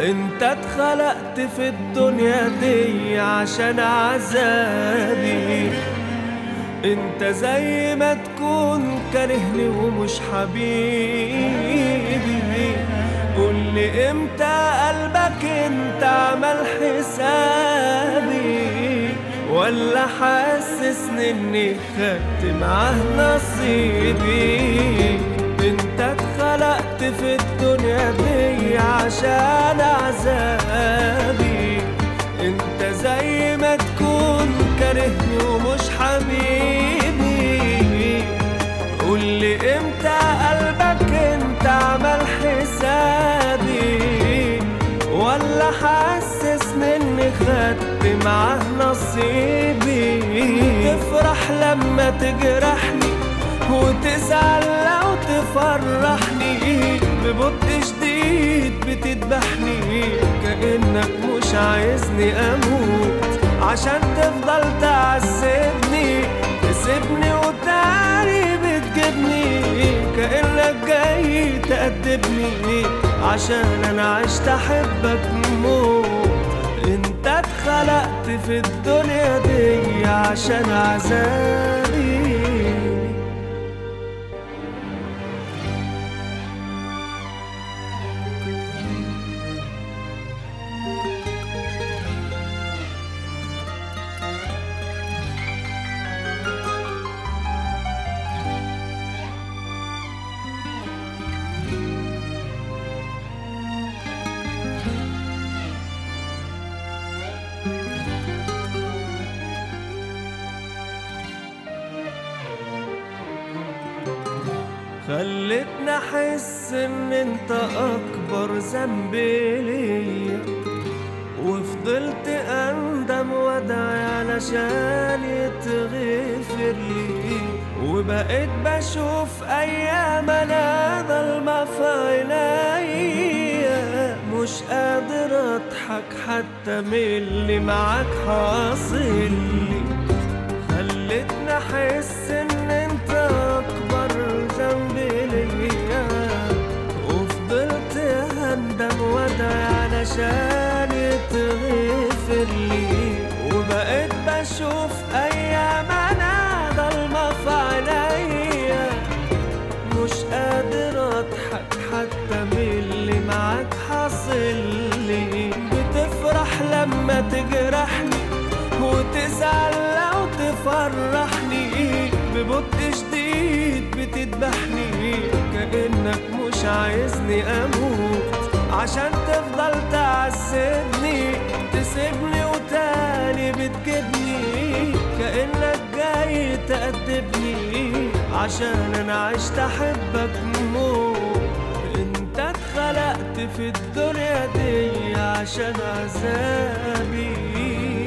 انت اتخلقت في الدنيا دي عشان عذابي انت زي ما تكون كارهني ومش حبيبي قول لي امتى قلبك انت عمل حسابي ولا حاسسني اني خدت معاه نصيبي انت اتخلقت في الدنيا دي عشان عذابي انت زي ما تكون كارهني ومش حبيبي قول لي امتى قلبك انت عمل حسابي ولا حسسني اني خدت معاه نصيبي تفرح لما تجرحني وتزعل لو تفرحني ببطء شديد بتذبحني كأنك مش عايزني أموت عشان تفضل تعذبني تسيبني وتاني بتجيبني كأنك جاي تأدبني عشان أنا عشت أحبك موت انت اتخلقت في الدنيا دي عشان عذابي خلتني احس ان انت اكبر ذنب ليا وفضلت اندم وادعي علشان يتغفر لي وبقيت بشوف ايام انا ضلمة في عينيا مش قادر اضحك حتى من اللي معاك حاصل لي خلتني احس ان انت اكبر ذنب ليا وفضلت اندم وادعي علشان يتغفر لي وبقيت بشوف ايام انا ضلمة في عينيا مش قادر اضحك حتى من اللي معاك حاصل لي بتفرح لما تجرحني وتزعل لو تفرحني ببطء شديد بتذبحني كأنك مش عايزني أموت عشان تفضل تعذبني تسيبني وتاني بتجيبني كأنك جاي تأدبني عشان أنا عشت أحبك موت انت اتخلقت في الدنيا دي عشان عذابي